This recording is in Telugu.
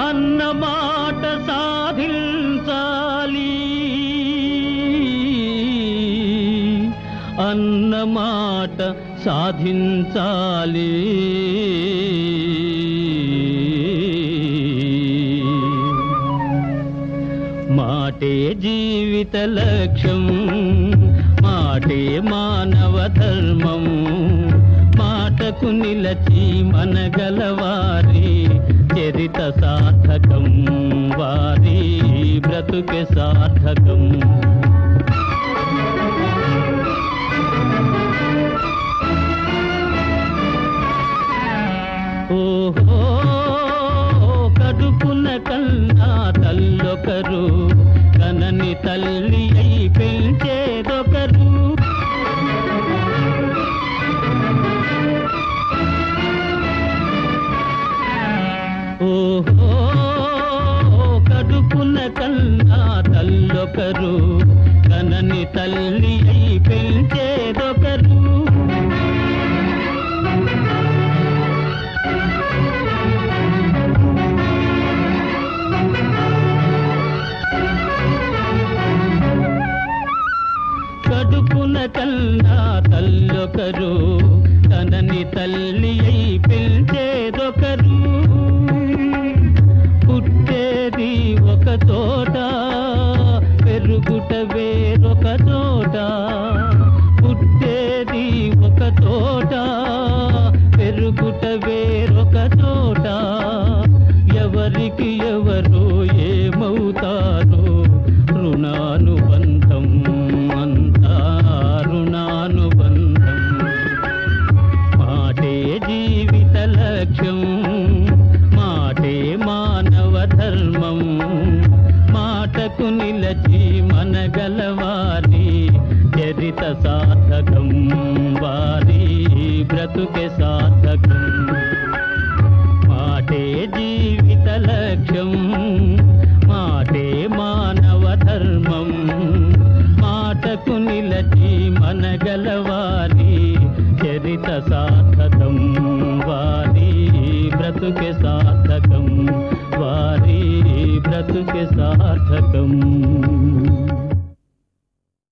అన్నమాట సాధించాలి అన్నమాట సాధించాలి మాటే జీవిత లక్ష్యం మాటే మానవ ధర్మం మాటకు నిలచి మనగలవారి చరిత సార్థకం వారి బ్రతుకే సార్థకం ఓహో కడుపున కన్నా తల్లొకరు కనని తల్లి అయి పెంచేదొకరు ఓహో కడుపున కన్నా తల్లొకరు కనని తల్లి అయి పెంచేదొకరు కడుపున కన్నా తల్లొకరు తనని తల్లి అయి పిలిచేదొకరు పుట్టేది ఒక చోట పెరుగుట వేరొక చోట పుట్టేది ఒక చోట పెరుగుట వేరొక చోట ఎవరికి ఎవరు ఏమవుతారో రుణానుబంధం అంతా రుణానుబంధం మాటే జీవిత లక్ష్యం మాటే మానవ ధర్మం మాటకు నిలచి మనగలవారి చరిత సార్థకం వారి బ్రతుకే సార్థకం మాటే జీవిత లక్ష్యం మాటే మానవ ధర్మం మాటకు నిలచి మనగలవారి చరిత సార్థకం వారి బ్రతుకే సార్థకం వారి బ్రతుకే సార్థకం